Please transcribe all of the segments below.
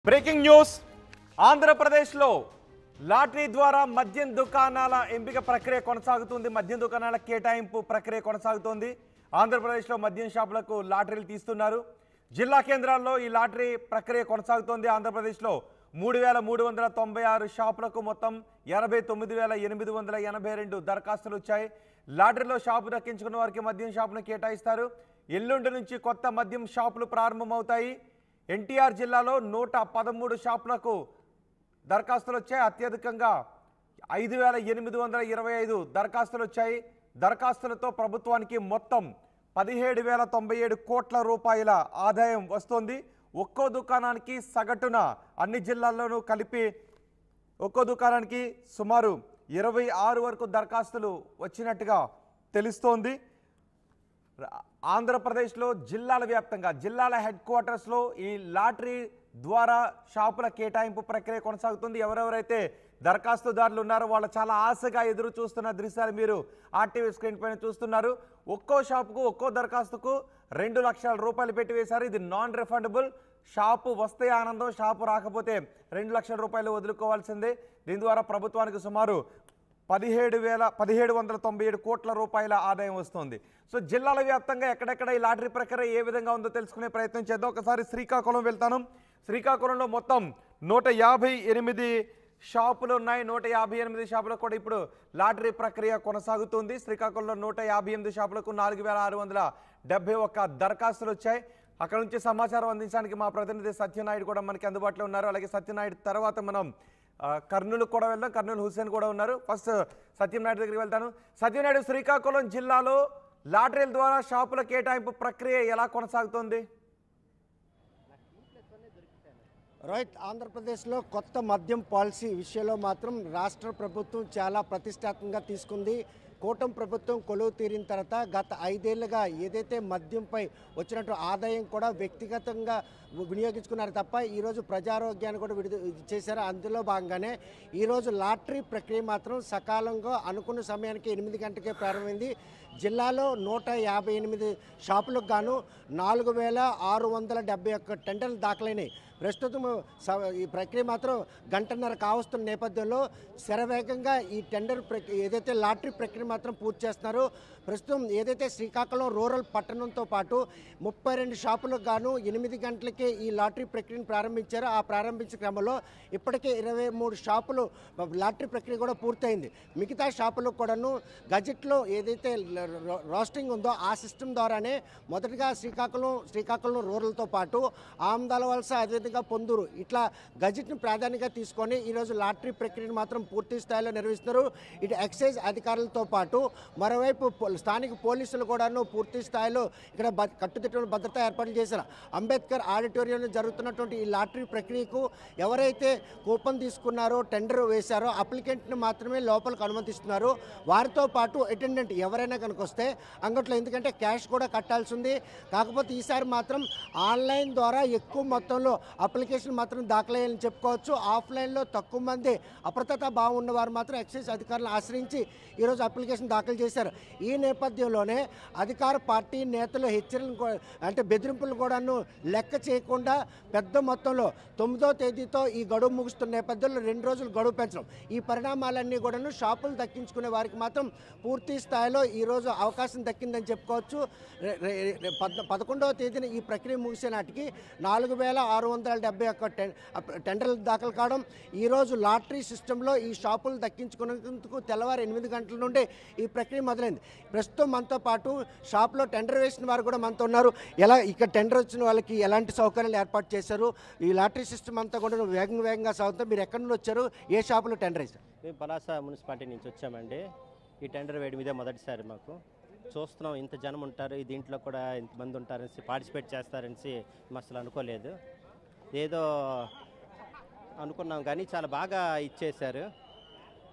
Breaking news ఆంధ్రప్రదేశ్లో lottery ద్వారా మద్యం దుకాణాల ఎంపిక ప్రక్రియ కొనసాగుతుంది మద్యం దుకాణాల కేటాయింపు ప్రక్రియ కొనసాగుతోంది ఆంధ్రప్రదేశ్లో మద్యం షాపులకు లాటరీలు తీస్తున్నారు జిల్లా కేంద్రాల్లో ఈ లాటరీ ప్రక్రియ కొనసాగుతోంది ఆంధ్రప్రదేశ్లో మూడు వేల మూడు వందల తొంభై ఆరు షాపులకు మొత్తం ఎనభై తొమ్మిది వేల ఎనిమిది వందల ఎనభై రెండు దరఖాస్తులు వచ్చాయి లాటరీలో షాపు దక్కించుకున్న వారికి మద్యం షాపును కేటాయిస్తారు ఎల్లుండి నుంచి కొత్త మద్యం షాపులు ప్రారంభమవుతాయి ఎన్టీఆర్ జిల్లాలో నూట పదమూడు షాపులకు దరఖాస్తులు వచ్చాయి అత్యధికంగా ఐదు వేల ఎనిమిది వందల ఇరవై ఐదు దరఖాస్తులు వచ్చాయి దరఖాస్తులతో ప్రభుత్వానికి మొత్తం పదిహేడు వేల తొంభై ఏడు కోట్ల రూపాయల ఆదాయం వస్తోంది ఒక్కో దుకాణానికి సగటున అన్ని జిల్లాల్లోనూ కలిపి ఒక్కో దుకాణానికి సుమారు ఇరవై ఆరు వరకు దరఖాస్తులు వచ్చినట్టుగా తెలుస్తోంది ర- ఆంధ్రప్రదేశ్లో జిల్లాల వ్యాప్తంగా జిల్లాల హెడ్ క్వార్టర్స్లో ఈ లాటరీ ద్వారా షాపుల కేటాయింపు ప్రక్రియ కొనసాగుతుంది ఎవరెవరైతే దరఖాస్తుదారులు ఉన్నారో వాళ్ళు చాలా ఆశగా ఎదురు చూస్తున్న దృశ్యాలు మీరు ఆర్టీవీ స్క్రీన్ పైన చూస్తున్నారు ఒక్కో షాపుకు ఒక్కో దరఖాస్తుకు రెండు లక్షల రూపాయలు పెట్టి వేశారు ఇది నాన్ రిఫండబుల్ షాపు వస్తే ఆనందం షాపు రాకపోతే రెండు లక్షల రూపాయలు వదులుకోవాల్సిందే దీని ద్వారా ప్రభుత్వానికి సుమారు పదిహేడు వేల పదిహేడు వందల తొంభై ఏడు కోట్ల రూపాయల ఆదాయం వస్తుంది సో జిల్లాల వ్యాప్తంగా ఎక్కడెక్కడ ఈ లాటరీ ప్రక్రియ ఏ విధంగా ఉందో తెలుసుకునే ప్రయత్నం చేద్దాం ఒకసారి శ్రీకాకుళం వెళ్తాను శ్రీకాకుళంలో మొత్తం నూట యాభై ఎనిమిది షాపులు ఉన్నాయి నూట యాభై ఎనిమిది షాపులకు కూడా ఇప్పుడు లాటరీ ప్రక్రియ కొనసాగుతుంది శ్రీకాకుళంలో నూట యాభై ఎనిమిది షాపులకు నాలుగు వేల ఆరు వందల డెబ్బై ఒక్క దరఖాస్తులు వచ్చాయి అక్కడ నుంచి సమాచారం అందించడానికి మా ప్రతినిధి సత్యనాయుడు కూడా మనకి అందుబాటులో ఉన్నారు అలాగే సత్యనాయుడు తర్వాత మనం ఆ, కర్నూలు కూడా వెళ్దాం కర్నూలు హుస్సేన్ కూడా ఉన్నారు ఫస్ట్ సత్యనాయుడు దగ్గరికి వెళ్తాను సత్యనాయుడు శ్రీకాకుళం జిల్లాలో లాటరీల ద్వారా షాపుల కేటాయింపు ప్రక్రియ ఎలా కొనసాగుతోంది రోహిత్ ఆంధ్రప్రదేశ్లో కొత్త మద్యం పాలసీ విషయంలో మాత్రం రాష్ట్ర ప్రభుత్వం చాలా ప్రతిష్టాత్మకంగా తీసుకుంది కూటమి ప్రభుత్వం కొలువు తీరిన తర్వాత గత ఐదేళ్లుగా ఏదైతే మద్యంపై వచ్చినట్టు ఆదాయం కూడా వ్యక్తిగతంగా వినియోగించుకున్నారు తప్ప ఈరోజు ప్రజారోగ్యాన్ని కూడా విడుదల చేశారు అందులో భాగంగానే ఈరోజు లాటరీ ప్రక్రియ మాత్రం సకాలంగా అనుకున్న సమయానికి ఎనిమిది గంటకే ప్రారంభమైంది జిల్లాలో నూట యాభై ఎనిమిది షాపులకు గాను నాలుగు వేల ఆరు వందల డెబ్బై ఒక్క టెండర్లు దాఖలైనాయి ప్రస్తుతం స- ఈ ప్రక్రియ మాత్రం గంటన్నర కావస్తున్న నేపథ్యంలో శరవేగంగా ఈ టెండర్ ప్రక్రియ ఏదైతే లాటరీ ప్రక్రియ మాత్రం పూర్తి చేస్తున్నారో ప్రస్తుతం ఏదైతే శ్రీకాకుళం రూరల్ పట్టణంతో పాటు ముప్పై రెండు షాపులకు గాను ఎనిమిది గంటలకే ఈ లాటరీ ప్రక్రియను ప్రారంభించారు ఆ ప్రారంభించిన క్రమంలో ఇప్పటికే ఇరవై మూడు షాపులు లాటరీ ప్రక్రియ కూడా పూర్తయింది మిగతా షాపులకు కూడాను గజెట్లో ఏదైతే ల- రో- రోస్టింగ్ ఉందో ఆ సిస్టమ్ ద్వారానే మొదటగా శ్రీకాకుళం శ్రీకాకుళం రూరల్తో పాటు ఆమదాల వలస అదేవిధంగా పొందూరు ఇట్లా గజెట్ను ప్రాధాన్యంగా తీసుకొని ఈరోజు లాటరీ ప్రక్రియను మాత్రం పూర్తి స్థాయిలో నిర్వహిస్తున్నారు ఇటు ఎక్సైజ్ అధికారులతో పాటు మరోవైపు పో- స్థానిక పోలీసులు కూడాను పూర్తి స్థాయిలో ఇక్కడ బ- కట్టుదిట్టమైన భద్రతా ఏర్పాట్లు చేశారు అంబేద్కర్ ఆడిటోరియంలో జరుగుతున్నటువంటి ఈ లాటరీ ప్రక్రియకు ఎవరైతే కూపన్ తీసుకున్నారో టెండర్ వేశారో అప్లికెంట్ని మాత్రమే లోపలికి అనుమతిస్తున్నారు వారితో పాటు అటెండెంట్ ఎవరైనా కనుక వస్తే అంగట్లో ఎందుకంటే క్యాష్ కూడా కట్టాల్సి ఉంది కాకపోతే ఈసారి మాత్రం ఆన్లైన్ ద్వారా ఎక్కువ మొత్తంలో అప్లికేషన్ మాత్రం దాఖలయ్యాలని చెప్పుకోవచ్చు ఆఫ్లైన్లో తక్కువ మంది అప్రతత భావం ఉన్న వారు మాత్రం ఎక్సైజ్ అధికారులను ఆశ్రయించి ఈరోజు అప్లికేషన్ దాఖలు చేశారు ఈ నేపథ్యంలోనే అధికార పార్టీ నేతలు హెచ్చరికలు కూ- అంటే బెదిరింపులు కూడాను లెక్క చేయకుండా పెద్ద మొత్తంలో తొమ్మిదో తేదీతో ఈ గడువు ముగుస్తున్న నేపథ్యంలో రెండు రోజులు గడువు పెంచడం ఈ పరిణామాలన్నీ కూడాను షాపులు దక్కించుకునే వారికి మాత్రం పూర్తి స్థాయిలో ఈరోజు అవకాశం దక్కిందని చెప్పుకోవచ్చు రె- రె- రె- పద్- పదకొండవ తేదీన ఈ ప్రక్రియ ముగిసే నాటికి నాలుగు వేల ఆరు వందల డెబ్బై ఒక్క టెన్ అప్- టెండర్లు దాఖలు కావడం ఈరోజు లాటరీ సిస్టంలో ఈ షాపులు దక్కించుకునేందుకు తెల్లవారు ఎనిమిది గంటల నుండి ఈ ప్రక్రియ మొదలైంది ప్రస్తుతం మనతో పాటు షాప్లో టెండర్ వేసిన వారు కూడా మనతో ఉన్నారు ఎలా ఇక్కడ టెండర్ వచ్చిన వాళ్ళకి ఎలాంటి సౌకర్యాలు ఏర్పాటు చేశారు ఈ లాటరీ సిస్టమ్ అంతా కూడా వేగంగా వేగంగా సాగుతుంది మీరు ఎక్కడి నుండి వచ్చారు ఏ షాపులో టెండర్ వేశారు మేము పలాస మున్సిపాలిటీ నుంచి వచ్చామండి ఈ టెండర్ వేయడం ఇదే మొదటిసారి మాకు చూస్తున్నాం ఇంత జనం ఉంటారు ఈ దీంట్లో కూడా ఇంతమంది ఉంటారనేసి పార్టిసిపేట్ చేస్తారనేసి మేము అసలు అనుకోలేదు ఏదో అనుకున్నాం కానీ చాలా బాగా ఇచ్చేశారు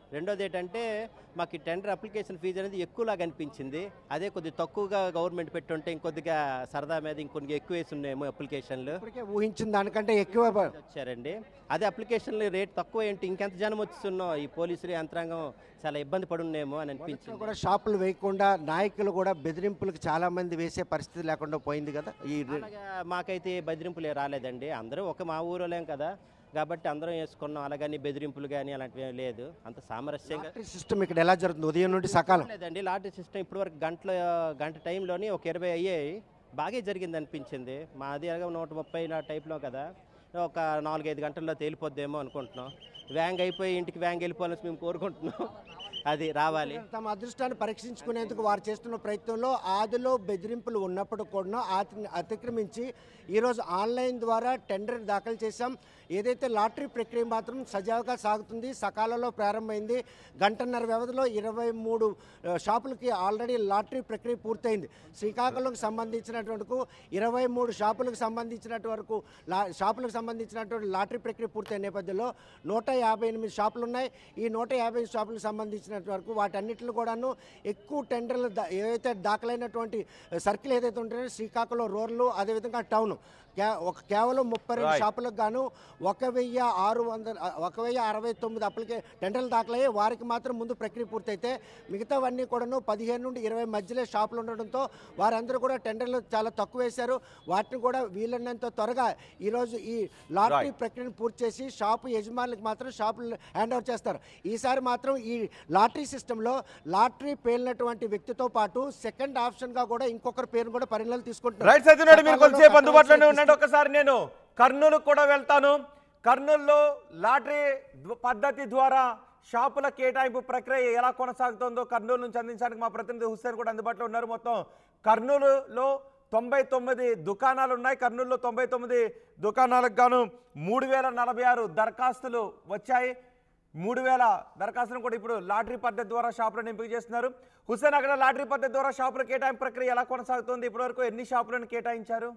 రెండోది ఏంటంటే మాకు ఈ టెండర్ అప్లికేషన్ ఫీజు అనేది ఎక్కువలాగా అనిపించింది అదే కొద్దిగా తక్కువగా గవర్నమెంట్ పెట్టుంటే ఇంకొద్దిగా సరదా మీద ఇంకొన్ని ఎక్కువ వేసి ఉన్నాయేమో అప్లికేషన్లు ఇప్పటికే ఊహించిన దానికంటే ఎక్కువ ప- వచ్చారండి అదే అప్లికేషన్లు రేట్ తక్కువ ఏంటి ఇంకెంత జనం వస్తున్నాం ఈ పోలీసులు యంత్రాంగం చాలా ఇబ్బంది పడున్నాయేమో అని మొదట్లో అనిపించింది కూడా షాపులు వేయకుండా నాయకులు కూడా బెదిరింపులకు చాలా మంది వేసే పరిస్థితి లేకుండా పోయింది కదా ఈ రే- అలాగా మాకైతే బెదిరింపులు రాలేదండి అందరూ ఒక మా ఊరోలేం కదా కాబట్టి అందరం వేసుకున్నాం అలాగని బెదిరింపులు కానీ అలాంటివి ఏం లేదు అంత సామరస్యంగా లాటరీ సిస్టమ్ ఇక్కడ ఎలా జరుగుతుంది ఉదయం నుండి సకాలం లేదండి లాటరీ సిస్టమ్ ఇప్పటివరకు గంటల గంట టైంలోని ఒక ఇరవై అయ్యాయి బాగా జరిగింది అనిపించింది మాది అలాగా నూట ముప్పై నా టైప్లో కదా ఒక నాలుగైదు గంటల్లో తేలిపోద్దేమో అనుకుంటున్నాం వ్యాంగ్ అయిపోయి ఇంటికి వ్యాంగ్ వెళ్ళిపోవాలని మేము కోరుకుంటున్నాం అది రావాలి తమ అదృష్టాన్ని పరీక్షించుకునేందుకు వారు చేస్తున్న ప్రయత్నంలో ఆదిలో బెదిరింపులు ఉన్నప్పుడు కూడా ఆతిని అతిక్రమించి ఈరోజు ఆన్లైన్ ద్వారా టెండర్ దాఖలు చేశాం ఏదైతే లాటరీ ప్రక్రియ మాత్రం సజావుగా సాగుతుంది సకాలంలో ప్రారంభమైంది గంటన్నర వ్యవధిలో ఇరవై మూడు ఆ, షాపులకి ఆల్రెడీ లాటరీ ప్రక్రియ పూర్తయింది శ్రీకాకుళంకి సంబంధించినటువంటి ఇరవై మూడు షాపులకు సంబంధించినటువంటి వరకు లా షాపులకు సంబంధించినటువంటి లాటరీ ప్రక్రియ పూర్తయిన నేపథ్యంలో నూట యాభై ఎనిమిది షాపులు ఉన్నాయి ఈ నూట యాభై షాపులకు సంబంధించినటువంటి వరకు వాటన్నిటిని కూడాను ఎక్కువ టెండర్లు దా- ఏవైతే దాఖలైనటువంటి సర్కిల్ ఏదైతే ఉంటుందో శ్రీకాకుళం రూరల్ అదేవిధంగా టౌన్ కే ఒక కేవలం ముప్పై రెండు Right. షాపులకు గాను ఒక వెయ్యి ఆరు వందల ఒక వెయ్యి అరవై తొమ్మిది అప్లికే టెండర్లు దాఖలయ్యాయి వారికి మాత్రం ముందు ప్రక్రియ పూర్తయితే మిగతావన్నీ కూడాను పదిహేను నుండి ఇరవై మధ్యలో షాపులు ఉండడంతో వారందరూ కూడా టెండర్లు చాలా తక్కువ వేశారు వాటిని కూడా వీలైనంత త్వరగా ఈరోజు ఈ లాటరీ Right. ప్రక్రియను పూర్తి చేసి షాపు యజమానులకు మాత్రం షాపులు హ్యాండ్ ఓవర్ చేస్తారు ఈసారి మాత్రం ఈ లాటరీ సిస్టంలో లాటరీ పేలినటువంటి వ్యక్తితో పాటు సెకండ్ ఆప్షన్గా కూడా ఇంకొకరి పేరును కూడా పరిగణలో తీసుకుంటున్నారు రైట్ సత్యనారాయణ మీరు సకాలంలో కొంచెంసేపు అందుబాటులోనే కట్టవలసిన ఉండండి ఒకసారి నేను కర్నూలు కూడా వెళ్తాను కర్నూలులో లాటరీ ద్వ- పద్ధతి ద్వారా షాపుల కేటాయింపు ప్రక్రియ ఎలా కొనసాగుతుందో కర్నూలు నుంచి అందించడానికి మా ప్రతినిధి హుస్సేన్ కూడా అందుబాటులో ఉన్నారు మొత్తం కర్నూలులో తొంభై తొమ్మిది దుకాణాలు ఉన్నాయి కర్నూలులో తొంభై తొమ్మిది దుకాణాలకు గాను మూడు వేల నలభై ఆరు దరఖాస్తులు వచ్చాయి మూడు వేల దరఖాస్తులను కూడా ఇప్పుడు లాటరీ పద్ధతి ద్వారా షాపులను ఎంపిక చేస్తున్నారు హుస్సేన్ అక్కడ లాటరీ పద్ధతి ద్వారా షాపుల కేటాయింపు ప్రక్రియ ఎలా కొనసాగుతుంది ఇప్పటివరకు ఎన్ని షాపులను కేటాయించారు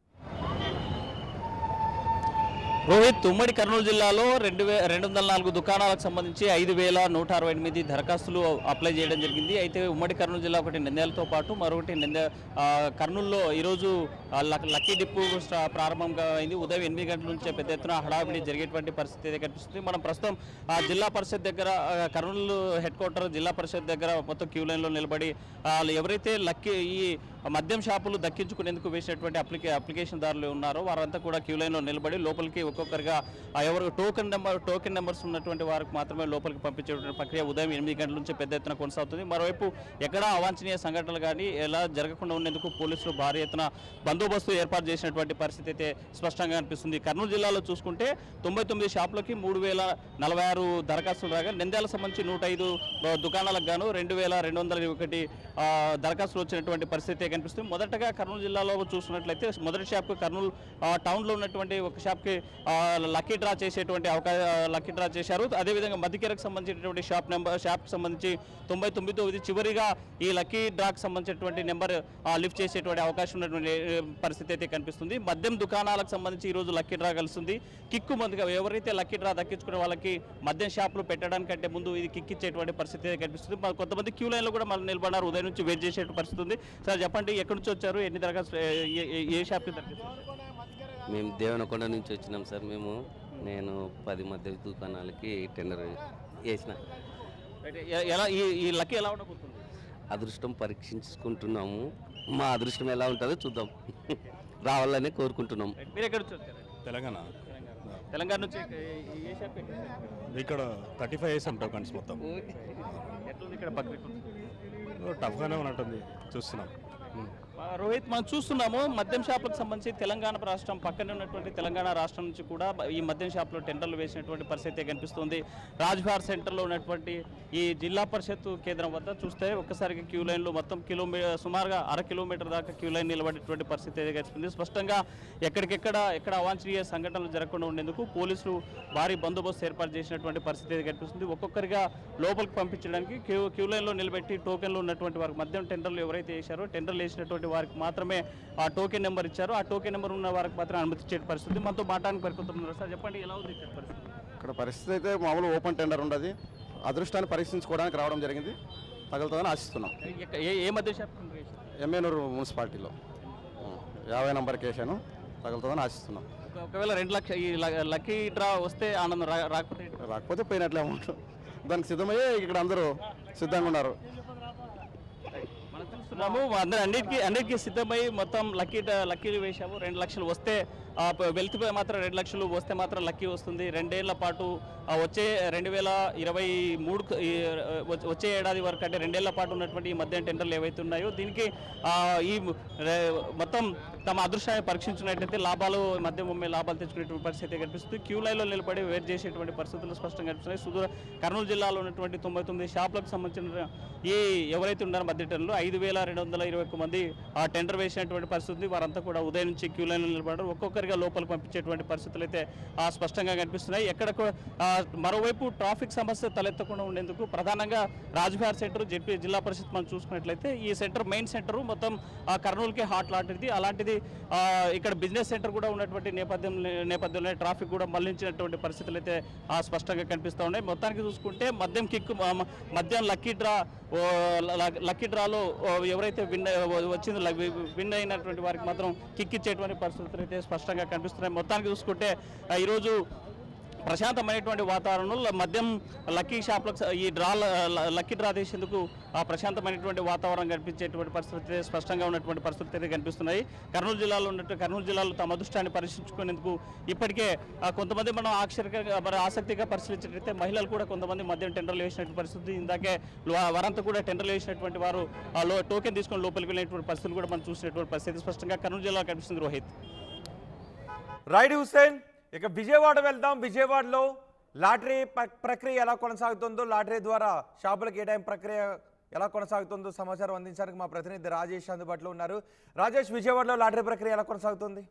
రోహిత్ ఉమ్మడి కర్నూలు జిల్లాలో రెండు వే రెండు వందల నాలుగు దుకాణాలకు సంబంధించి ఐదు వేల నూట అరవై ఎనిమిది దరఖాస్తులు అప్లై చేయడం జరిగింది అయితే ఉమ్మడి కర్నూలు జిల్లా ఒకటి నిందేలతో పాటు మరొకటి నిందే ఆ, కర్నూలులో ఈరోజు ఆ, లక్- లక్కీ డిప్పు స్టా- ప్రారంభంగా అయింది ఉదయం ఎనిమిది గంటల నుంచే పెద్ద ఎత్తున హడావిడి జరిగేటువంటి పరిస్థితి అయితే కనిపిస్తుంది మనం ప్రస్తుతం ఆ జిల్లా పరిషత్ దగ్గర ఆ, కర్నూలు హెడ్ క్వార్టర్ జిల్లా పరిషత్ దగ్గర మొత్తం క్యూ లైన్లో నిలబడి ఆ, ఎవరైతే లక్కీ ఈ మద్యం షాపులు దక్కించుకునేందుకు వేసినటువంటి అప్లికే అప్లికేషన్దారులు ఉన్నారో వారంతా కూడా క్యూ లైన్లో నిలబడి లోపలికి ఒక్కొక్కరిగా ఆ ఎవరు టోకెన్ నెంబర్ టోకెన్ నెంబర్స్ ఉన్నటువంటి వారికి మాత్రమే లోపలికి పంపించేటువంటి ప్రక్రియ ఉదయం ఎనిమిది గంటల నుంచి పెద్ద ఎత్తున కొనసాగుతుంది మరోవైపు ఎక్కడా అవాంఛనీయ సంఘటనలు కానీ ఎలా జరగకుండా ఉండేందుకు పోలీసులు భారీ ఎత్తున బందోబస్తు ఏర్పాటు చేసినటువంటి పరిస్థితి అయితే స్పష్టంగా అనిపిస్తుంది కర్నూలు జిల్లాలో చూసుకుంటే తొంభై తొమ్మిది షాపులకి మూడు వేల నలభై ఆరు దరఖాస్తులు రాగా నింద్యాలకు సంబంధించి నూట ఐదు ఆ, దుకాణాలకు గాను రెండు వేల రెండు వందల ఒకటి ఆ, దరఖాస్తులు వచ్చినటువంటి పరిస్థితి కనిపిస్తుంది మొదటగా కర్నూలు జిల్లాలో చూసుకున్నట్లయితే మొదటి షాప్ కర్నూలు ఆ, టౌన్లో ఉన్నటువంటి ఒక షాప్కి ఆ, లక్కీ డ్రా చేసేటువంటి అవకాశం లక్కీ డ్రా చేశారు అదేవిధంగా మధ్యకేరకు సంబంధించినటువంటి షాప్ నెంబర్ షాప్కి సంబంధించి తొంభై తొమ్మిది ఇది చివరిగా ఈ లక్కీ డ్రాకి సంబంధించినటువంటి నెంబర్ లిఫ్ట్ చేసేటువంటి అవకాశం ఉన్నటువంటి ఏ, పరిస్థితి అయితే కనిపిస్తుంది మద్యం దుకాణాలకు సంబంధించి ఈ రోజు లక్కీ డ్రా కలుస్తుంది కిక్కు మందుగా ఎవరైతే లక్కీ డ్రా దక్కించుకునే వాళ్ళకి మద్యం షాపులు పెట్టడానికంటే ముందు ఇది కిక్ ఇచ్చేటువంటి పరిస్థితి అయితే కనిపిస్తుంది మరి కొంతమంది క్యూ లైన్లో కూడా మళ్ళీ నిలబడినారు ఉదయం నుంచి వెయిట్ చేసే పరిస్థితి ఉంది సార్ చెప్పండి ఎక్కడి నుంచి వచ్చారు ఎన్ని దరఖాస్తు ఏ- ఏ- ఏ- ఏ షాప్కి దరఖాస్తు మేము దేవనకొండ నుంచి వచ్చినాం సార్ మేము నేను పది మధ్య దుకాణాలకి టెండర్ వేసిన రైట్. ఎ- ఎలా ఈ ఈ లక్కీ ఎలా ఉండబోతుంది అదృష్టం పరీక్షించుకుంటున్నాము మా అదృష్టం ఎలా ఉంటుందో చూద్దాం రావాలని కోరుకుంటున్నాం రైట్. మీరు ఎక్కడి నుంచి వచ్చారు తెలంగాణ తెలంగాణ నుంచి ఏ- ఏ షాప్ ఎక్కడ ఇక్కడ థర్టీ ఫైవ్ వేసాం టోకన్స్ మొత్తం ఎట్లుంది ఇక్కడ పబ్లిక్ టఫ్గానే ఉన్నట్టుంది చూస్తున్నాం ఉమ్. ఆ, రోహిత్ మనం చూస్తున్నాము మద్యం షాపులకు సంబంధించి తెలంగాణ రాష్ట్రం పక్కనే ఉన్నటువంటి తెలంగాణ రాష్ట్రం నుంచి కూడా ఈ మద్యం షాపులో టెండర్లు వేసినటువంటి పరిస్థితి కనిపిస్తుంది రాజ్భార్ సెంటర్లో ఉన్నటువంటి ఈ జిల్లా పరిషత్ కేంద్రం వద్ద చూస్తే ఒక్కసారిగా క్యూ లైన్లో మొత్తం కిలోమీటర్ సుమారుగా అర కిలోమీటర్ దాకా క్యూ లైన్ నిలబడేటువంటి పరిస్థితి అయితే కనిపిస్తుంది స్పష్టంగా ఎక్కడికెక్కడ ఎక్కడ అవాంఛనీయ సంఘటనలు జరగకుండా ఉండేందుకు పోలీసులు భారీ బందోబస్తు ఏర్పాటు చేసినటువంటి పరిస్థితి అయితే కనిపిస్తుంది ఒక్కొక్కరిగా లోపలికి పంపించడానికి క్యూ క్యూ లైన్లో నిలబెట్టి టోకెన్లు ఉన్నటువంటి వారికి మద్యం టెండర్లు ఎవరైతే వేశారో టెండర్లు వేసినటువంటి వారికి మాత్రమే ఆ టోకెన్ నెంబర్ ఇచ్చారు ఆ టోకెన్ నెంబర్ ఉన్న వారికి మాత్రం అనుమతి ఇచ్చే పరిస్థితి మనతో మాట్లాడడానికి పరిపోతున్నారు సార్ చెప్పండి ఎలా ఉంది ఇక్కడ పరిస్థితి ఇక్కడ పరిస్థితి అయితే మామూలు ఓపెన్ టెండర్ ఉండదు అదృష్టాన్ని పరీక్షించుకోవడానికి రావడం జరిగింది తగులుతుందని ఆశిస్తున్నాం ఎక్క- ఏ ఏ మద్యం షాప్ టెండర్ వేశారు? ఎమ్మెనూరు మున్సిపాలిటీలో ఆ, యాభై నంబర్ కేసాను తగులుతుందని ఆశిస్తున్నాం ఒక- ఒకవేళ రెండు లక్ష ఈ ల- లక్కీ డ్రా వస్తే ఆనందం రా- రాకపోతే ఏంటి? రాకపోతే పోయినట్లే అమౌంట్ దానికి సిద్ధమయ్యే ఇక్కడ అందరూ సిద్ధంగా ఉన్నారు మనం చూస్తున్నాము అందరూ అన్నిటికీ అన్నిటికీ సిద్ధమై మొత్తం లక్కీ డ- లక్కీలు వేశాము రెండు లక్షలు వస్తే ఆ, ప- వెళ్తే మాత్రం రెండు లక్షలు వస్తే మాత్రం లక్కీ వస్తుంది రెండేళ్ల పాటు ఆ, వచ్చే రెండు వేల ఇరవై మూడు ఈ, ఆ, వచ్చే- వచ్చే ఏడాది వరకు అంటే రెండేళ్ల పాటు ఉన్నటువంటి ఈ మద్యం టెండర్లు ఏవైతే ఉన్నాయో దీనికి ఆ, ఈ రే- మొత్తం తమ అదృష్టాన్ని పరీక్షించినట్లయితే లాభాలు మధ్య ముమ్మే లాభాలు తెచ్చుకునేటువంటి పరిస్థితి కనిపిస్తుంది క్యూ లైన్లో నిలబడి వెయిట్ చేసేటువంటి పరిస్థితులు స్పష్టంగా కనిపిస్తున్నాయి సుదూర కర్నూలు జిల్లాలో ఉన్నటువంటి తొంభై తొమ్మిది షాపులకు సంబంధించిన ఈ ఎవరైతే ఉన్నారో మధ్య టెండర్లు ఐదు వేల రెండు వందల ఇరవై ఒక్క మంది ఆ టెండర్ వేసినటువంటి పరిస్థితి ఉంది వారంతా కూడా ఉదయం నుంచి క్యూ లైన్లో నిలబడారు ఒక్కొక్కరిగా లోపలికి పంపించేటువంటి పరిస్థితులు అయితే ఆ, స్పష్టంగా కనిపిస్తున్నాయి ఎక్కడ కూడా, ఆ, మరోవైపు ట్రాఫిక్ సమస్య తలెత్తకుండా ఉండేందుకు ప్రధానంగా రాజ్విహార్ సెంటర్ జెడ్పీ జిల్లా పరిషత్ మనం చూసుకున్నట్లయితే ఈ సెంటర్ మెయిన్ సెంటర్ మొత్తం ఆ, కర్నూలుకి హాట్ లాంటిది అలాంటిది ఆ, ఇక్కడ బిజినెస్ సెంటర్ కూడా ఉన్నటువంటి నేపథ్యం నేపథ్యంలో ట్రాఫిక్ కూడా మళ్లించినటువంటి పరిస్థితులు అయితే ఆ, స్పష్టంగా కనిపిస్తూ ఉన్నాయి మొత్తానికి చూసుకుంటే మద్యం కిక్ మ- మద్యం లక్కీ డ్రా ఓ, ల- ల- లక్కీ డ్రాలో ఓ, ఎవరైతే విన్ వచ్చిందో ల- వి- విన్ అయినటువంటి వారికి మాత్రం కిక్ ఇచ్చేటువంటి పరిస్థితులు అయితే స్పష్టంగా కనిపిస్తున్నాయి మొత్తానికి చూసుకుంటే ఆ, ఈరోజు ప్రశాంతమైనటువంటి వాతావరణంలో మద్యం లక్కీ షాప్లకు స- ఈ డ్రా లక్కీ డ్రా తీసేందుకు ఆ ప్రశాంతమైనటువంటి వాతావరణం కనిపించేటువంటి పరిస్థితి స్పష్టంగా ఉన్నటువంటి పరిస్థితులు అయితే కనిపిస్తున్నాయి కర్నూలు జిల్లాలో ఉన్నట్టు కర్నూలు జిల్లాలో తమ అదృష్టాన్ని పరీక్షించుకునేందుకు ఇప్పటికే ఆ, కొంతమంది మనం ఆశ్చర్యంగా మరి ఆసక్తిగా పరిశీలించినట్లయితే మహిళలు కూడా కొంతమంది మద్యం టెండర్లు వేసినటువంటి పరిస్థితి ఇందాకే లో- వారంతా కూడా టెండర్లు వేసినటువంటి వారు ఆ లో టోకెన్ తీసుకొని లోపలికి వెళ్ళినటువంటి పరిస్థితులు కూడా మనం చూసినటువంటి పరిస్థితి స్పష్టంగా కర్నూలు జిల్లాలో కనిపిస్తుంది రోహిత్ రైడ్ హుసేన్ ఇక విజయవాడ వెళ్దాం విజయవాడలో లాటరీ ప్ర- ప్రక్రియ ఎలా కొనసాగుతుందో లాటరీ ద్వారా షాపుల కేటాయింపు ప్రక్రియ ఎలా కొనసాగుతుందో సమాచారం అందించడానికి మా ప్రతినిధి రాజేష్ అందుబాటులో ఉన్నారు రాజేష్ విజయవాడలో లాటరీ ప్రక్రియ ఎలా కొనసాగుతుంది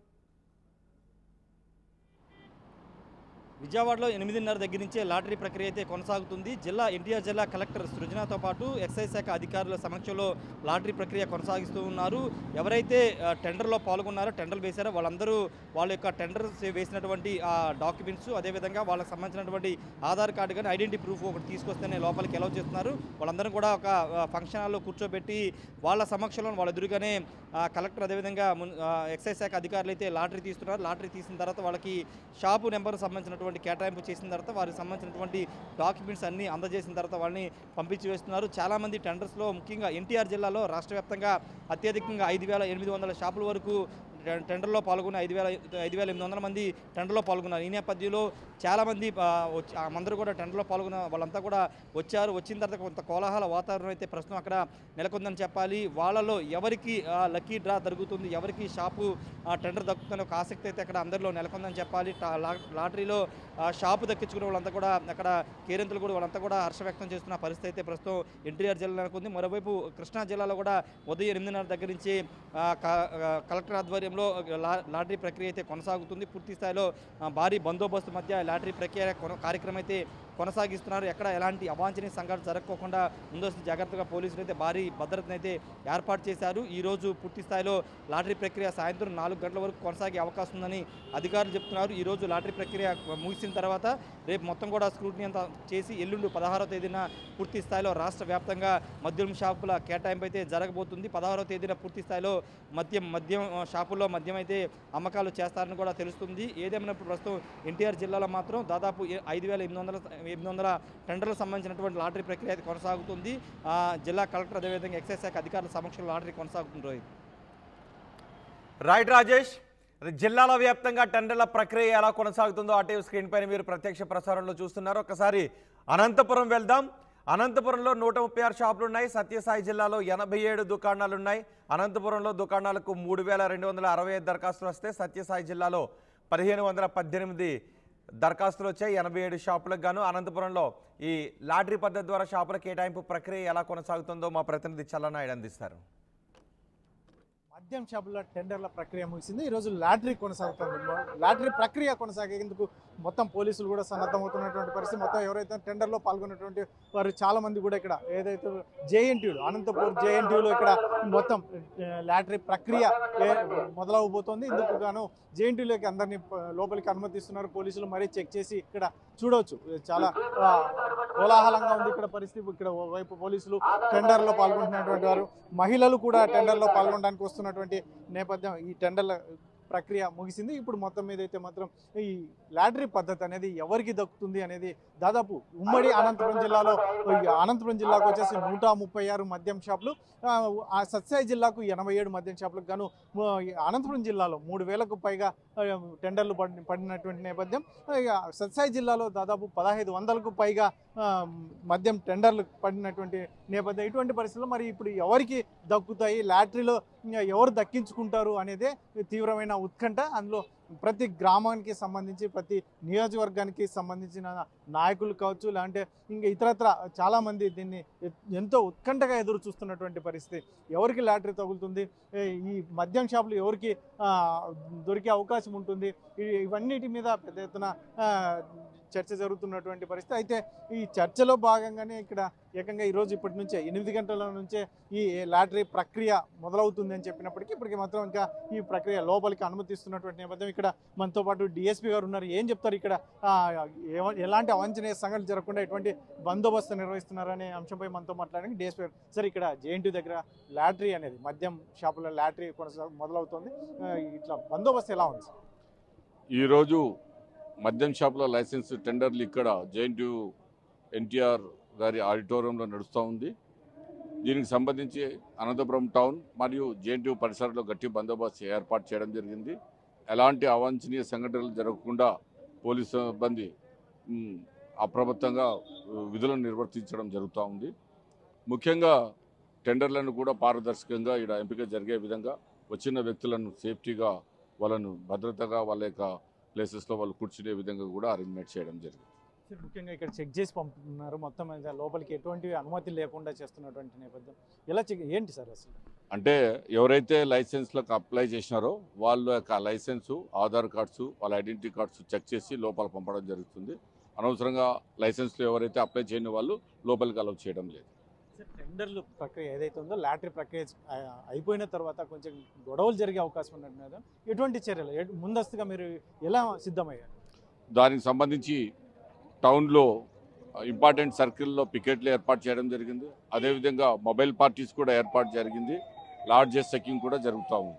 విజయవాడలో ఎనిమిదిన్నర దగ్గర నుంచే లాటరీ ప్రక్రియ అయితే కొనసాగుతుంది జిల్లా ఎన్టీఆర్ జిల్లా కలెక్టర్ సృజనతో పాటు ఎక్సైజ్ శాఖ అధికారుల సమక్షంలో లాటరీ ప్రక్రియ కొనసాగిస్తూ ఉన్నారు ఎవరైతే ఆ, టెండర్లో పాల్గొన్నారో టెండర్లు వేశారో వాళ్ళందరూ వాళ్ళ యొక్క టెండర్ వేసినటువంటి ఆ డాక్యుమెంట్స్ అదేవిధంగా వాళ్ళకి సంబంధించినటువంటి ఆధార్ కార్డు కానీ ఐడెంటిటీ ప్రూఫ్ ఒకటి తీసుకొస్తేనే లోపలికి అలౌ చేస్తున్నారు వాళ్ళందరూ కూడా ఒక ఆ, ఫంక్షన్ హాల్లో కూర్చోబెట్టి వాళ్ళ సమక్షంలో వాళ్ళ ఎదురుగానే ఆ, కలెక్టర్ అదేవిధంగా మున్- ఆ, ఎక్సైజ్ శాఖ అధికారులు అయితే లాటరీ తీస్తున్నారు లాటరీ తీసిన తర్వాత వాళ్ళకి షాపు నెంబర్ సంబంధించినటువంటి కేటాయింపు చేసిన తర్వాత వారికి సంబంధించినటువంటి డాక్యుమెంట్స్ అన్ని అందజేసిన తర్వాత వాళ్ళని పంపించి వేస్తున్నారు చాలామంది టెండర్స్లో ముఖ్యంగా ఎన్టీఆర్ జిల్లాలో రాష్ట్ర వ్యాప్తంగా అత్యధికంగా ఐదు వేల ఎనిమిది వందల షాపుల వరకు టె- టెండర్లో పాల్గొన్న ఐదు వేల ఐదు వేల ఎనిమిది వందల మంది టెండర్లో పాల్గొన్నారు ఈ నేపథ్యంలో చాలామంది ఆ, వచ్చి ఆ అందరూ కూడా టెండర్లో పాల్గొన్న వాళ్ళంతా కూడా వచ్చారు వచ్చిన తర్వాత కొంత కోలాహల వాతావరణం అయితే ప్రస్తుతం అక్కడ నెలకొందని చెప్పాలి వాళ్ళలో ఎవరికి ఆ, లక్కీ డ్రా జరుగుతుంది ఎవరికి షాపు ఆ, టెండర్ దక్కుతుందని ఒక ఆసక్తి అయితే అక్కడ అందరిలో నెలకొందని చెప్పాలి టా- లా- లాటరీలో ఆ, షాపు దక్కించుకునే వాళ్ళంతా కూడా అక్కడ కేరింతలు కూడా వాళ్ళంతా కూడా హర్ష వ్యక్తం చేస్తున్న పరిస్థితి అయితే ప్రస్తుతం ఎన్టీఆర్ జిల్లా నెలకొంది మరోవైపు కృష్ణా జిల్లాలో కూడా ఉదయం ఎనిమిదిన్నర దగ్గర నుంచి ఆ, క- ఆ, కలెక్టర్ ఆధ్వర్యంలో లా- లాటరీ ప్రక్రియ అయితే కొనసాగుతుంది పూర్తి స్థాయిలో ఆ, భారీ బందోబస్తు మధ్య లాటరీ ప్రక్రియ కొన- కార్యక్రమం అయితే కొనసాగిస్తున్నారు ఎక్కడ ఎలాంటి అవాంఛనీయ సంఘటన జరగకోకుండా ముందస్తు జాగ్రత్తగా పోలీసులు అయితే భారీ భద్రతను అయితే ఏర్పాటు చేశారు ఈ రోజు పూర్తి స్థాయిలో లాటరీ ప్రక్రియ సాయంత్రం నాలుగు గంటల వరకు కొనసాగే అవకాశం ఉందని అధికారులు చెప్తున్నారు ఈ రోజు లాటరీ ప్రక్రియ ముగిసిన తర్వాత రేపు మొత్తం కూడా స్క్రూటినీ అంతా చేసి ఎల్లుండి పదహారవ తేదీన పూర్తి స్థాయిలో రాష్ట్ర వ్యాప్తంగా మద్యం షాపుల కేటాయింపు అయితే జరగబోతుంది పదహారవ తేదీన పూర్తి స్థాయిలో మద్యం మద్యం ఆ, షాపుల్లో మద్యం అయితే అమ్మకాలు చేస్తారని కూడా తెలుస్తుంది ఏదేమైనా ప్రస్తుతం ఎన్టీఆర్ జిల్లాలో మాత్రం దాదాపు ఏ- ఐదు వేల ఎనిమిది వందల ఎనిమిది వందల టెండర్లకు సంబంధించినటువంటి లాటరీ ప్రక్రియ అయితే కొనసాగుతుంది ఆ, జిల్లా కలెక్టర్ అదేవిధంగా ఎక్సైజ్ శాఖ అధికారుల సమక్షంలో లాటరీ కొనసాగుతుంది రోహిత్ రైట్ రాజేష్ అది జిల్లాల వ్యాప్తంగా టెండర్ల ప్రక్రియ ఎలా కొనసాగుతుందో అటే స్క్రీన్ పైన మీరు ప్రత్యక్ష ప్రసారంలో చూస్తున్నారు ఒకసారి అనంతపురం వెళ్దాం అనంతపురంలో నూట ముప్పై ఆరు షాపులు ఉన్నాయి సత్యసాయి జిల్లాలో ఎనభై ఏడు దుకాణాలు ఉన్నాయి అనంతపురంలో దుకాణాలకు మూడు వేల రెండు వందల అరవై ఐదు దరఖాస్తులు వస్తే సత్యసాయి జిల్లాలో పదిహేను వందల పద్దెనిమిది దరఖాస్తులు వచ్చాయి ఎనభై ఏడు షాపులకు గాను అనంతపురంలో ఈ లాటరీ పద్ధతి ద్వారా షాపుల కేటాయింపు ప్రక్రియ ఎలా కొనసాగుతుందో మా ప్రతినిధి చల్లనాయుడు అందిస్తారు మద్యం షాపుల టెండర్ల ప్రక్రియ ముగిసింది ఈరోజు లాటరీ కొనసాగుతుంది లాటరీ ప్రక్రియ కొనసాగేందుకు మొత్తం పోలీసులు కూడా సన్నద్ధమవుతున్నటువంటి పరిస్థితి మొత్తం ఎవరైతే టెండర్లో పాల్గొన్నటువంటి వారు చాలా మంది కూడా ఇక్కడ ఏదైతే జేఎన్టీయూలు అనంతపూర్ జేఎన్టీయూలో ఇక్కడ మొత్తం ఆ, లాటరీ ప్రక్రియ ఏ- మొదలవబోతోంది ఇందుకు గాను జేఎన్టీయూలోకి అందరినీ ప- లోపలికి అనుమతిస్తున్నారు పోలీసులు మరీ చెక్ చేసి ఇక్కడ చూడవచ్చు చాలా ఆ, కోలాహలంగా ఉంది ఇక్కడ పరిస్థితి ఇక్కడ ఓవైపు పోలీసులు టెండర్లో పాల్గొంటున్నటువంటి వారు మహిళలు కూడా టెండర్లో పాల్గొనడానికి వస్తున్నటువంటి నేపథ్యం ఈ టెండర్ల ప్రక్రియ ముగిసింది ఇప్పుడు మొత్తం మీద అయితే మాత్రం ఈ లాటరీ పద్ధతి అనేది ఎవరికి దక్కుతుంది అనేది దాదాపు ఉమ్మడి అనంతపురం జిల్లాలో ఈ అనంతపురం జిల్లాకు వచ్చేసి నూట ముప్పై ఆరు మద్యం షాపులు ఆ, ఆ సత్సాయి జిల్లాకు ఎనభై ఏడు మద్యం షాపులకు గాను ము- ఈ అనంతపురం జిల్లాలో మూడు వేలకు పైగా ఆ, టెండర్లు పడి పడినటువంటి నేపథ్యం ఆ, ఇక సత్సాయి జిల్లాలో దాదాపు పదహైదు వందలకు పైగా ఆ, మద్యం టెండర్లు పడినటువంటి నేపథ్యం ఇటువంటి పరిస్థితుల్లో మరి ఇప్పుడు ఎవరికి దక్కుతాయి లాటరీలో ఇంకా ఎవరు దక్కించుకుంటారు అనేదే తీవ్రమైన ఉత్కంఠ అందులో ప్రతి గ్రామానికి సంబంధించి ప్రతి నియోజకవర్గానికి సంబంధించిన నాయకులు కావచ్చు లేదంటే ఇంకా ఇతరత్ర చాలామంది దీన్ని ఎ- ఎంతో ఉత్కంఠగా ఎదురు చూస్తున్నటువంటి పరిస్థితి ఎవరికి లాటరీ తగులుతుంది ఏ, ఈ మద్యం షాపులు ఎవరికి ఆ, దొరికే అవకాశం ఉంటుంది ఈ- ఇవన్నిటి మీద పెద్ద ఎత్తున ఆ, చర్చ జరుగుతున్నటువంటి పరిస్థితి అయితే ఈ చర్చలో భాగంగానే ఇక్కడ ఏకంగా ఈరోజు ఇప్పటి నుంచే ఎనిమిది గంటల నుంచే ఈ లాటరీ ప్రక్రియ మొదలవుతుంది అని చెప్పినప్పటికీ ఇప్పటికి మాత్రం ఇంకా ఈ ప్రక్రియ లోపలికి అనుమతిస్తున్నటువంటి నేపథ్యం ఇక్కడ మనతో పాటు డిఎస్పీ గారు ఉన్నారు ఏం చెప్తారు ఇక్కడ ఆ, ఎవ- ఎలాంటి అవాంఛనీయ సంఘటనలు జరగకుండా ఎటువంటి బందోబస్తు నిర్వహిస్తున్నారనే అంశంపై మనతో మాట్లాడడానికి డిఎస్పీ గారు సార్ ఇక్కడ జేఎన్టీ దగ్గర లాటరీ అనేది మద్యం షాపుల లాటరీ కొనసాగు మొదలవుతోంది ఆ, ఇట్లా బందోబస్తు ఎలా ఉంది సార్? ఈరోజు మద్యం షాపుల లైసెన్స్ టెండర్లు ఇక్కడ జేఎన్టీయూ ఎన్టీఆర్ గారి ఆడిటోరియంలో నడుస్తూ ఉంది దీనికి సంబంధించి అనంతపురం టౌన్ మరియు జేఎన్టీయూ పరిసరాల్లో గట్టి బందోబస్తు ఏర్పాటు చేయడం జరిగింది ఎలాంటి అవాంఛనీయ సంఘటనలు జరగకుండా పోలీసు సిబ్బంది మ్, అప్రమత్తంగా ఉ, విధులను నిర్వర్తించడం జరుగుతూ ఉంది ముఖ్యంగా టెండర్లను కూడా పారదర్శకంగా ఇక్కడ ఎంపిక జరిగే విధంగా వచ్చిన వ్యక్తులను సేఫ్టీగా వాళ్ళను భద్రతగా వాళ్ళ యొక్క ప్లేసెస్లో వాళ్ళు కూర్చునే విధంగా కూడా అరేంజ్మెంట్ చేయడం జరిగింది సార్ ముఖ్యంగా ఇక్కడ చెక్ చేసి పంపుతున్నారు మొత్తం మీద లోపలికి ఎటువంటి అనుమతి లేకుండా చేస్తున్నటువంటి నేపథ్యం ఎలా చెక్ ఏంటి సార్ అసలు అంటే ఎవరైతే లైసెన్స్లకు అప్లై చేసినారో వాళ్ళ యొక్క లైసెన్సు ఆధార్ కార్డ్స్ వాళ్ళ ఐడెంటిటీ కార్డ్స్ చెక్ చేసి లోపల పంపడం జరుగుతుంది అనవసరంగా లైసెన్స్లు ఎవరైతే అప్లై చేయని వాళ్ళు లోపలికి అలౌ చేయడం లేదు సార్ టెండర్లు ప్రక్రియ ఏదైతే ఉందో లాటరీ ప్రక్రియ ఆ, అయిపోయిన తర్వాత కొంచెం గొడవలు జరిగే అవకాశం ఉన్నట్టు ఎటువంటి చర్యలు ఎటు- ముందస్తుగా మీరు ఎలా సిద్ధమయ్యారు దానికి సంబంధించి టౌన్లో ఇంపార్టెంట్ సర్కిల్లో పికెట్లు ఏర్పాటు చేయడం జరిగింది అదేవిధంగా మొబైల్ పార్టీస్ కూడా ఏర్పాటు జరిగింది లార్జెస్ట్ చెకింగ్ కూడా జరుగుతూ ఉంది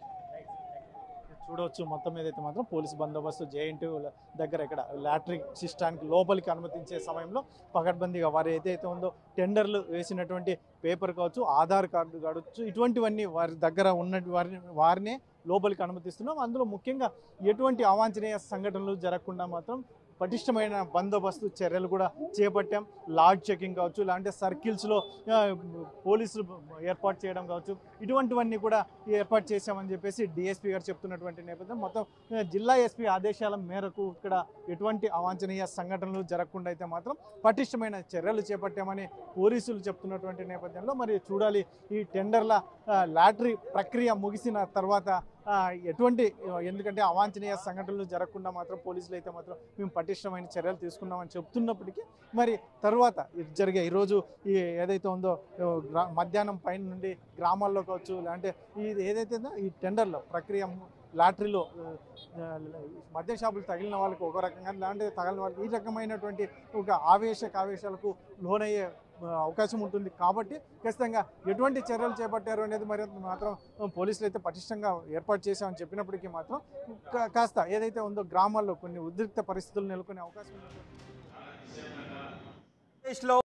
చూడవచ్చు మొత్తం మీద అయితే మాత్రం పోలీసు బందోబస్తు జేఎన్టీ దగ్గర ఇక్కడ లాటరీ సిస్టానికి లోపలికి అనుమతించే సమయంలో పకడ్బందీగా వారు ఏదైతే ఉందో టెండర్లు వేసినటువంటి పేపర్ కావచ్చు ఆధార్ కార్డు కావచ్చు ఇటువంటివన్నీ వారి దగ్గర ఉన్న వారిని వారినే లోపలికి అనుమతిస్తున్నాం అందులో ముఖ్యంగా ఎటువంటి అవాంఛనీయ సంఘటనలు జరగకుండా మాత్రం పటిష్టమైన బందోబస్తు చర్యలు కూడా చేపట్టాం లాడ్ చెకింగ్ కావచ్చు లేదంటే సర్కిల్స్లో ఆ, పోలీసులు ఏర్పాటు చేయడం కావచ్చు ఇటువంటివన్నీ కూడా ఏర్పాటు చేశామని చెప్పేసి డిఎస్పీ గారు చెప్తున్నటువంటి నేపథ్యం మొత్తం ఆ, జిల్లా ఎస్పీ ఆదేశాల మేరకు ఇక్కడ ఎటువంటి అవాంఛనీయ సంఘటనలు జరగకుండా అయితే మాత్రం పటిష్టమైన చర్యలు చేపట్టామని పోలీసులు చెప్తున్నటువంటి నేపథ్యంలో మరి చూడాలి ఈ టెండర్ల ఆ, లాటరీ ప్రక్రియ ముగిసిన తర్వాత ఆ, ఎటువంటి ఆ, ఎందుకంటే అవాంఛనీయ సంఘటనలు జరగకుండా మాత్రం పోలీసులు అయితే మాత్రం మేము పటిష్టమైన చర్యలు తీసుకున్నామని చెప్తున్నప్పటికీ మరి తర్వాత ఇది జరిగే ఈరోజు ఈ ఏదైతే ఉందో ఆ, గ్రా- మధ్యాహ్నం పైన నుండి గ్రామాల్లో కావచ్చు లేదంటే ఇది ఏదైతే ఉందో ఈ టెండర్లో ప్రక్రియ ము- లాటరీలో ఆ, ఆ, మద్య షాపులు తగిలిన వాళ్ళకి ఒక రకంగా లేదంటే తగిలిన వాళ్ళకి ఈ రకమైనటువంటి ఒక ఆవేశ కావేశాలకు లోనయ్యే ఆ, అవకాశం ఉంటుంది కాబట్టి ఖచ్చితంగా ఎటువంటి చర్యలు చేపట్టారు అనేది మరి మాత్రం పోలీసులు అయితే పటిష్టంగా ఏర్పాటు చేశామని చెప్పినప్పటికీ మాత్రం కా- కాస్త ఏదైతే ఉందో గ్రామాల్లో కొన్ని ఉద్రిక్త పరిస్థితులు నెలకొనే అవకాశం ఉంది ఆంధ్రప్రదేశ్లో